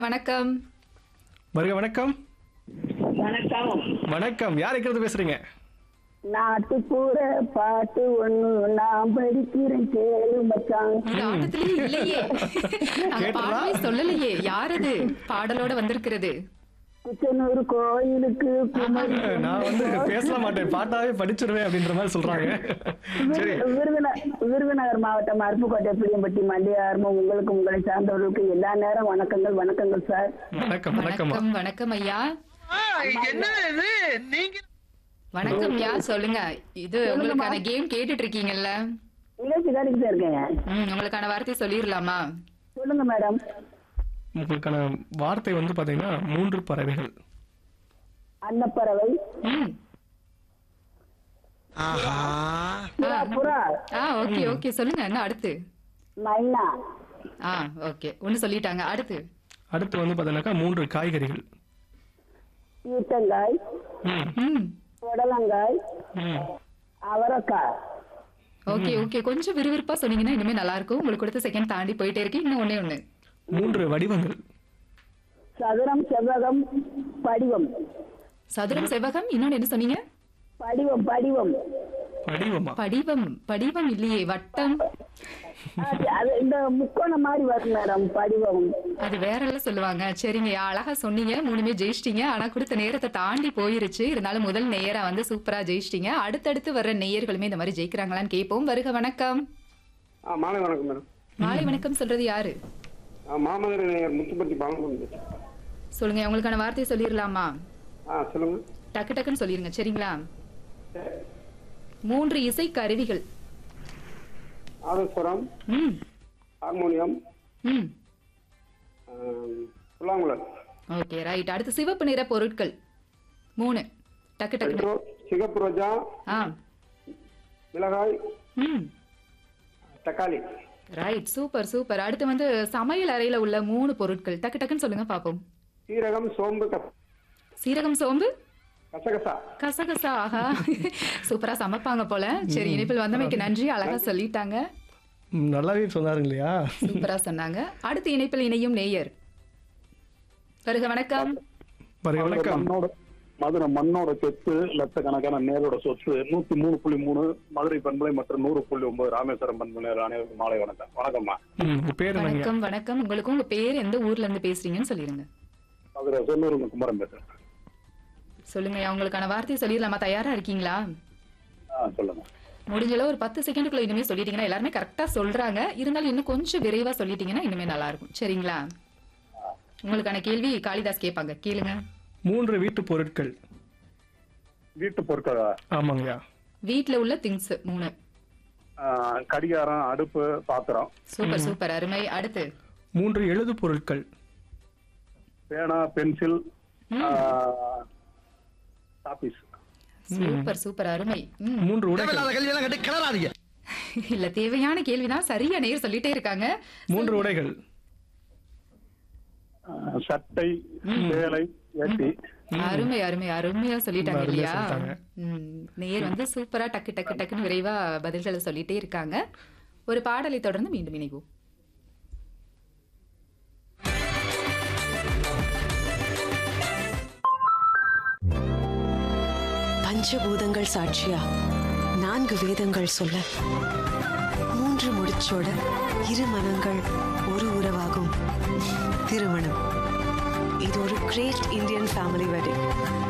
வணக்கம் வருக வணக்கம் வணக்கம் வணக்கம் யார் இருக்கிறது பேசுறீங்க நாட்டுப்புற பாட்டு ஒண்ணு நான் படிக்கிறேன் கேளு மச்சான் இது ஆட்டத்திலேயே இல்லையே அந்த கேட்டதா? பாடலே சொல்லலையே யார் அது பாடலோட வந்திருக்கிறது குச்சனூர் கோயிலுக்கு குமரி நான் வந்து பேச மாட்டேன் பாட்டாவே படிச்சிருவேன் அப்படின்ற மாதிரி சொல்றாங்க சரி விரு- விருதுந- விருதுநகர் மாவட்டம் அருப்புக்கோட்டை புளியம்பட்டி மண்டியார்மம் உங்களுக்கு உங்களை சார்ந்தவர்களுக்கு எல்லா நேரம் வணக்கங்கள் வணக்கங்கள் சார் வணக்கம் வணக்கம் வணக்கம் வணக்கம் ஐயா வணக்கம் யா சொல்லுங்க இது உங்களுக்கான கேம் கேட்டுட்டு இருக்கீங்கல்ல நிகழ்ச்சி கேட்டுக்கிட்டே இருக்கேங்க ம், உங்களுக்கான வார்த்தை சொல்லிடலாமா சொல்லுங்க மேடம் உங்களுக்கான வார்த்தை வந்து பாத்தீங்கன்னா மூன்று பறவைகள் அன்னப்பறவை ம் புறா புறா ஆ ஓகே ஓகே சொல்லுங்க என்ன அடுத்து மைனா ஆ ஓகே ஒன்னு சொல்லிட்டாங்க அடுத்து அடுத்து வந்து பாத்தீங்கன்னாக்கா மூன்று காய்கறிகள் ஈட்டங்காய் ம், ம் புடலங்காய் ம். அவரைக்காய் ஓகே ஓகே கொஞ்சம் விறுவிறுப்பா சொன்னீங்கன்னா இனிமே நல்லா இருக்கும் உங்களுக்கு கொடுத்த செகண்ட் தாண்டி போயிட்டே இருக்கு இன்னும் ஒண்ணே ஒண்ணு மூன்று வடிவங்கள் சதுரம் செவ்வகம் படிவம் சதுரம் செவ்வகம் இன்னொன்னு என்ன சொன்னீங்க படிவம் படிவம் வடிவமா படிவம் படிவம் இல்லையே வட்டம் அது அது இந்த முக்கோணம் மாதிரி வரும் மேடம் படிவம் அது வேற எல்லாம் சொல்லுவாங்க சரிங்க அழகா சொன்னீங்க மூணுமே ஜெயிச்சிட்டீங்க ஆனா கொடுத்த நேரத்தை தாண்டி போயிருச்சு இருந்தாலும் முதல் நேரா வந்து சூப்பரா ஜெயிச்சிட்டீங்க அடுத்தடுத்து வர்ற நேயர்களுமே இந்த மாதிரி ஜெயிக்கிறாங்களான்னு கேட்போம் வருக வணக்கம் ஆ மாலை வணக்கம் மேடம் மாலை வணக்கம் சொல்றது யாரு ஆ மாமதுரை நேயர் முத்துப்பட்டி பாலகுந்து சொல்லுங்க உங்களுக்கான வார்த்தையை சொல்லிடலாமா ஆ சொல்லுங்க டக்கு டக்குன்னு சொல்லிருங்க சரிங்களா மூன்று இசை கருவிகள் ஆதஸ்வரம் ம் ஹார்மோனியம் ம் ஆம், புல்லாங்குழல் ஓகே ரைட் அடுத்து சிவப்பு நிற பொருட்கள் மூணு டக்கு டக்கு ரெட்ரோ சிகப்பு ரோஜா ஆ மிளகாய் ம் தக்காளி ரைட் சூப்பர் சூப்பர் அடுத்து வந்து சமையல் அறையில உள்ள மூணு பொருட்கள் டக்கு டக்குன்னு சொல்லுங்க பாப்போம் சீரகம் சோம்பு கச- சீரகம் சோம்பு கசகசா கசகசா ஆஹா சூப்பரா சமைப்பாங்க போல சரி இனிப்பில் வந்தமைக்கு நன்றி அழகா சொல்லிட்டாங்க ம், நல்லாவே சொன்னாருங்க இல்லையா சூப்பரா சொன்னாங்க அடுத்து இணைப்பில் இணையும் நேயர் வருக வணக்கம் வருக வணக்கம் மண்ணோட மதுரை மண்ணோட சொத்து லட்சக்கணக்கான நேரோட சொத்து நூத்தி மூணு புள்ளி மூணு மதுரை பண்பலை மற்றும் நூறு புள்ளி ஒன்பது ராமேஸ்வரம் பண்பலை அனைவருக்கும் மாலை வணக்கம் வணக்கம்மா ம், உங்க பேர் என்னங்க வணக்கம் வணக்கம் உங்களுக்கு உங்க பேர் எந்த ஊர்ல இருந்து பேசுறீங்கன்னு சொல்லிருங்க மதுரை சொன்னூர் குமரன் பேசுறேன் சொல்லுங்க உங்களுக்கான வார்த்தையை சொல்லிடலாமா தயாரா இருக்கீங்களா ஆ சொல்லுங்க முடிஞ்ச அளவு ஒரு பத்து செகண்டுக்குள்ள இனிமே சொல்லிட்டீங்கன்னா எல்லாருமே கரெக்டா சொல்றாங்க இருந்தாலும் இன்னும் கொஞ்சம் விரைவா சொல்லிட்டீங்கன்னா இனிமே நல்லா இருக்கும் சரிங்களா உங்களுக்கான கேள்வி காளிதாஸ் கேட்பாங்க கேளுங்க மூன்று வீட்டு பொருட்கள் வீட்டு பொருட்கள் ஆமாங்கய்யா வீட்ல உள்ள திங்ஸ் மூணு ஆ, கடிகாரம் அடுப்பு பாத்திரம் சூப்பர் சூப்பர் அருமை அடுத்து மூன்று எழுது பொருட்கள் பேனா பென்சில் ஆபீஸ் சூப்பர் சூப்பர் அருமை ம். மூன்று உடைகள் இல்ல தேவையான கேள்விதான் சரியா நேர் சொல்லிட்டே இருக்காங்க மூன்று உடைகள் சட்டை சேலை வேட்டி அருமை அருமை அருமையா சொல்லிட்டாங்க அருமையா இல்லையா சொல்லிட்டாங்க. ம், நேர் வந்து சூப்பரா டக்கு டக்கு டக்குன்னு விரைவா பதில்களை சொல்லிட்டே இருக்காங்க ஒரு பாடலை தொடர்ந்து மீண்டும் இணைவோம் பஞ்சபூதங்கள் சாட்சியா நான்கு வேதங்கள் சொல்ல மூன்று முடிச்சோட இரு மனங்கள் ஒரு உறவாகும் திருமணம் இது ஒரு கிரேட் இந்தியன் ஃபேமிலி வெட்டிங்